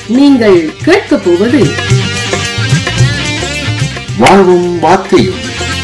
நீங்கள் கேட்கப் போவது வாழ்வும் வார்த்தையும்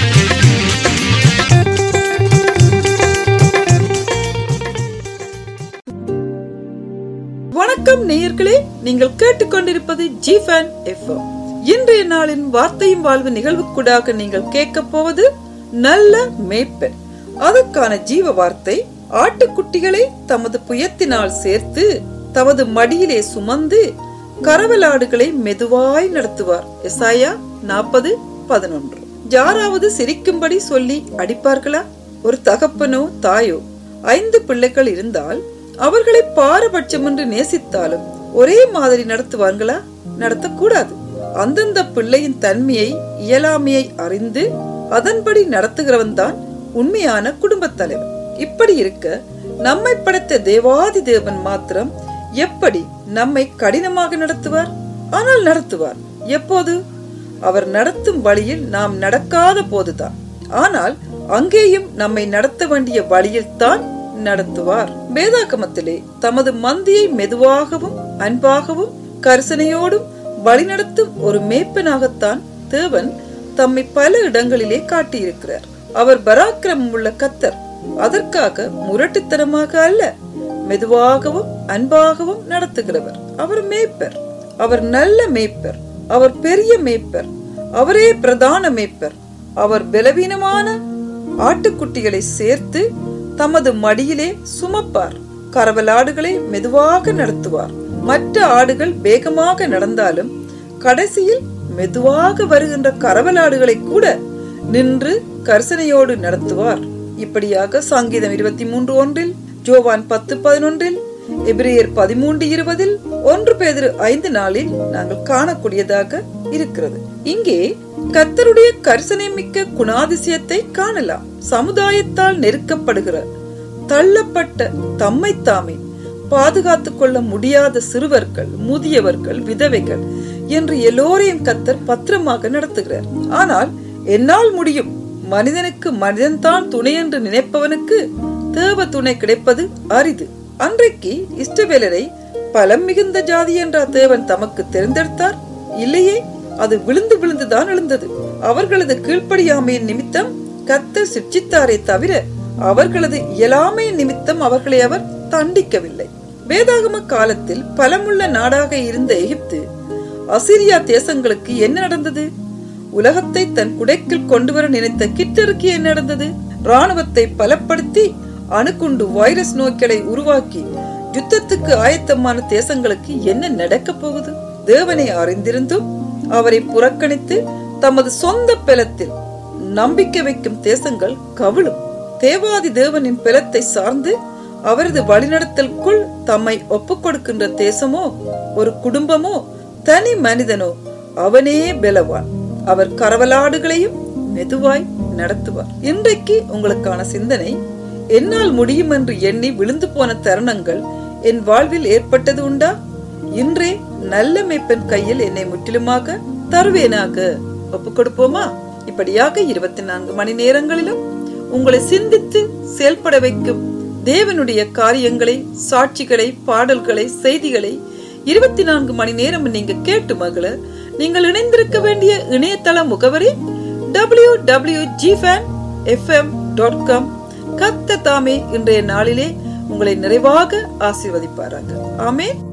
வணக்கம் நேயர்களே நீங்கள் கேட்டுக்கொண்டிருப்பது ஜிஃபன் எஃப்எம் இன்றைய நாளின் வார்த்தையும் வாழ்வு நிகழ்வுக்கூடாக நீங்கள் கேட்கப் போவது நல்ல மேய்ப்பன் அதற்கான ஜீவ வார்த்தை ஆட்டுக்குட்டிகளை தமது புயத்தினால் சேர்த்து தமது மடியிலே சுமந்து கரவலாடுகளை மெதுவாய் நடத்துவார் எசாயா நாற்பது பதினொன்று யாராவது சிரிக்கும்படி சொல்லி அடிப்பார்களா ஒரு தகப்பனோ தாயோ ஐந்து பிள்ளைகள் இருந்தால் அவர்களை பாரபட்சமின்றி நேசித்தாலும் ஒரே மாதிரி நடத்துவார்களா நடத்தக்கூடாது அந்தந்த பிள்ளையின் தன்மையை இயலாமையை அறிந்து அதன்படி நடத்துகிறவன் தான் உண்மையான குடும்பத் தலைவர் இப்படி இருக்க நம்மை படைத்த தேவாதி தேவன் மாத்திரம் எப்படி நம்மை கடினமாக நடத்துவார் ஆனால் நடத்துவார் எப்போது அவர் நடத்தும் வழியில் நாம் நடக்காத போதுதான் ஆனால் அங்கேயும் நம்மை நடத்த வேண்டிய வழியில் தான் நடத்துவார் வேதாகமத்திலே தமது மந்தியை மெதுவாகவும் அன்பாகவும் கரிசனையோடும் வழிநடத்தும் ஒரு மேய்ப்பனாகத்தான் தேவன் தம்மை பல இடங்களிலே காட்டியிருக்கிறார் அவர் பராக்கிரமம் உள்ள கத்தர் அதற்காக முரட்டுத்தனமாக அல்ல மெதுவாகவும் அன்பாகவும் நடத்துகிறவர் அவர் மேய்ப்பர் அவர் நல்ல மேய்ப்பர் அவர் பெரிய மேய்ப்பர் அவரே பிரதான மேய்ப்பர் அவர் பலவீனமான ஆட்டுக்குட்டிகளை சேர்த்து தமது மடியிலே சுமப்பார் கரவலாடுகளை மெதுவாக நடத்துவார் மற்ற ஆடுகள் வேகமாக நடந்தாலும் கடைசியில் மெதுவாக வருகின்ற கரவலாடுகளை கூட நின்று கர்சனையோடு நடத்துவார் இப்படியாக சங்கீதம் இருபத்தி மூன்று ஒன்றில் ஜோவான் பத்து பதினொன்றில் எபிரேயர் பதிமூன்று இருபதில் ஒன்று பேதிரு ஐந்து நாளில் நாங்கள் காணக்கூடியதாக இருக்கிறது இங்கே கத்தருடைய கரிசனை மிக்க குணாதிசயத்தை காணலாம் சமுதாயத்தால் நெருக்கப்படுகிற தள்ளப்பட்ட தம்மை தாமே பாதுகாத்துக் கொள்ள முடியாத சிறுவர்கள் முதியவர்கள் விதவைகள் என்று எல்லோரையும் கத்தர் பத்திரமாக நடத்துகிறார் ஆனால் என்னால் முடியும் மனிதனுக்கு மனிதன்தான் துணை என்று நினைப்பவனுக்கு தேவ துணை கிடைப்பது அரிது அன்றைக்கு இஷ்டவேலரை பலம் மிகுந்த ஜாதி என்ற தேவன் தமக்கு தெரிந்தெடுத்தார் இல்லையே அது விழுந்து விழுந்துதான் எழுந்தது அவர்களது கீழ்ப்படியாமையின் நிமித்தம் கத்தர் சிட்சித்தாரே தவிர அவர்களது இயலாமையின் நிமித்தம் அவர்களை அவர் தண்டிக்கவில்லை வேதாகம காலத்தில் பலமுள்ள நாடாக இருந்த எகிப்து அசிரியா தேசங்களுக்கு என்ன நடந்தது உலகத்தை தன் குடைக்கில் கொண்டு வர நினைத்த கிட்டருக்கு என்ன நடந்தது ராணுவத்தை பலப்படுத்தி அணுகுண்டு வைரஸ் நோய்களை உருவாக்கி யுத்தத்துக்கு ஆயத்தமான தேசங்களுக்கு என்ன நடக்கப் போகுது தேவனை அறிந்திருந்தும் அவரை புறக்கணித்து தமது சொந்த பெலத்தில் நம்பிக்கை வைக்கும் தேசங்கள் கவிழும் தேவாதி தேவனின் பெலத்தை சார்ந்து அவரது வழிநடத்தலுக்குள் தம்மை ஒப்புக் கொடுக்கின்ற தேசமோ ஒரு குடும்பமோ தனி மனிதனோ அவனே பெலவான் அவர் கரவலாடுகளையும் மெதுவாய் நடத்துவார் இன்றைக்கு உங்களுக்கான சிந்தனை என்னால் முடியும் என்று எண்ணி விழுந்து போன தருணங்கள் என் வாழ்வில் ஏற்பட்டது உண்டா இன்றே நல்ல மேய்ப்பன் கையில் என்னை முற்றிலுமாக தருவேனாக ஒப்புக் கொடுப்போமா இப்படியாக இருபத்தி நான்கு மணி நேரங்களிலும் உங்களை சிந்தித்து செயல்பட வைக்கும் தேவனுடைய காரியங்களை சாட்சிகளை பாடல்களை செய்திகளை இருபத்தி நான்கு மணி நேரம் நீங்க கேட்டு மகள நீங்கள் இணைந்திருக்க வேண்டிய இணையதள முகவரி டபிள்யூ டபிள்யூ ஜிஃபேன் எஃப்எம் டாட் காம் கத்த தாமே இன்றைய நாளிலே உங்களை நிறைவாக ஆசீர்வதிப்பாராக ஆமேன்